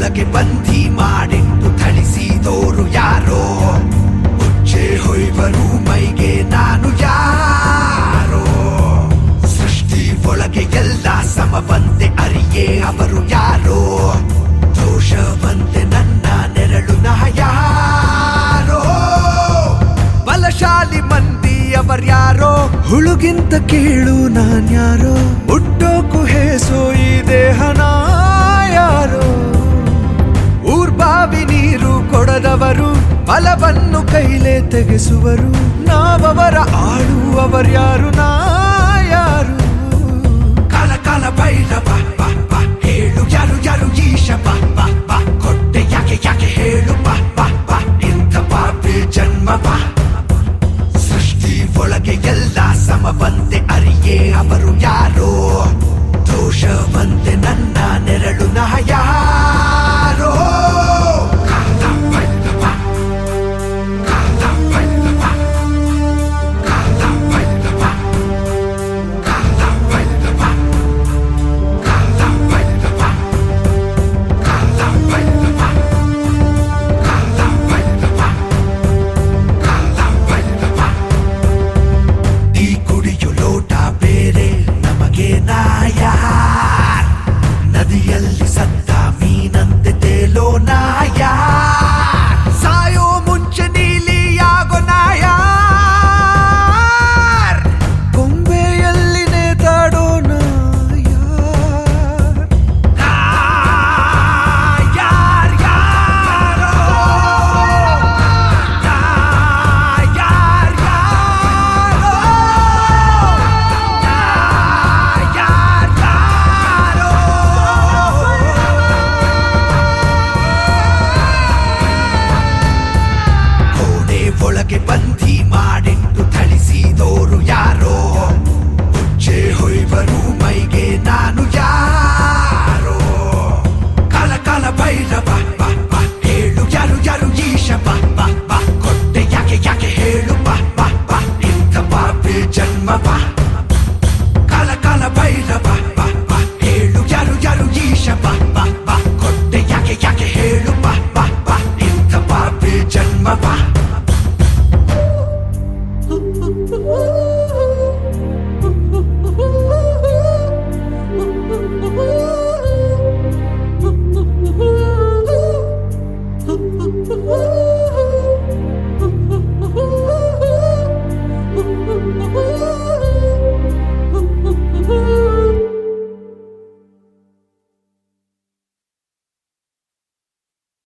ಒಳಗೆ ಬಂದಿ ಮಾಡಿಟ್ಟು ಥಳಿಸಿದೋರು ಯಾರೋ ಮುಚ್ಚೆ ಹೊಯ್ವರು ಮೈಗೆ ನಾನು ಯಾರೋ ಸೃಷ್ಟಿ ಒಳಗೆ ಎಲ್ಲ ಸಮವಂತೆ ಅರಿಯೇ ಅವರು ಯಾರೋ ದೋಷವಂತೆ ನನ್ನ ನೆರಳು ನಾ ಯಾರೋ ಬಲಶಾಲಿ ಮಂದಿ ಅವರ್ಯಾರೋ ಹುಳುಗಿಂತ ಕೀಳು ನಾನ್ಯಾರೋ ಹುಟ್ಟೋಕು ಹೇಸೋ ಈ ದೇಹನ ಯಾರೋ ಊರ್ಬಾವಿ ನೀರು ಕೊಡದವರು ಫಲವನ್ನು ಕೈಲೇ ತೆಗೆಸುವರು ನಾವವರ ಆಳುವವರ್ಯಾರು ನಾ ಯಾರು ಕಾಲ ಕಾಲ ಭೈರವ ಬಾ ಬಾ ಹೇಳು ಯಾರು ಯಾರು ಈಶ ಬಾ ಬಾ ಬಾ ಕೊಟ್ಟೆ ಯಾಕೆ ಯಾಕೆ ಹೇಳು ಬಾ ಬಾ ಬಾ ಇಂಥ ಪಾಪಿ ಜನ್ಮ ಬಾ ಸೃಷ್ಟಿ ಒಳಗೆ ಎಲ್ಲ ಸಮವಂತೆ ಅರಿಯೇ ಅವರು ಯಾರೋ ದೋಷವಂತೆ ನನ್ನ ನೆರಳು ನಾ ಯಾರೋ ಕಾಲ ಭೈರವ ಕಾಲ ಭೈರವ ಕಾಲ ಭೈರವ ಕಾಲ ಭೈರವ ಕಾಲ ಭೈರವ ಕಾಲ ಭೈರವ ಕಾಲ ಭೈರವ ಕಾಲ ಭೈರವ ಈ ಕುಡಿಯು ಲೋಟ ಬೇರೆ ನಮಗೆ ನಾಯಾರ್ ನದಿಯಲ್ಲಿ ಸತ್ತ ಮೀನಂತೆ ತೇಲೋ ನಾಯಾರ್ ಸಾಯೋ ಮುಂಚೆ ನೀಲಿಯಾಗೋ ನಾಯಾರ್ ಕೊಂಬೆಯಲ್ಲಿ ನೇತಾಡೋ ನಾಯಾರ್ ನಾಯಾರ್ ಯಾರೋ ನಾಯಾರ್ ಯಾರೋ ನಾಯಾರ್ ಯಾರೋ ಕೋಣೆ ಒಳಗೆ ಬಂದಿ ಮಾಡಿಟ್ಟು ಥಳಿಸಿದೋರು ಯಾರೋ ಮುಚ್ಚೆ ಹೊಯ್ವರು ಮೈಗೆ ನಾನು ಯಾರೋ ಕಾಲ ಕಾಲ ಭೈರವ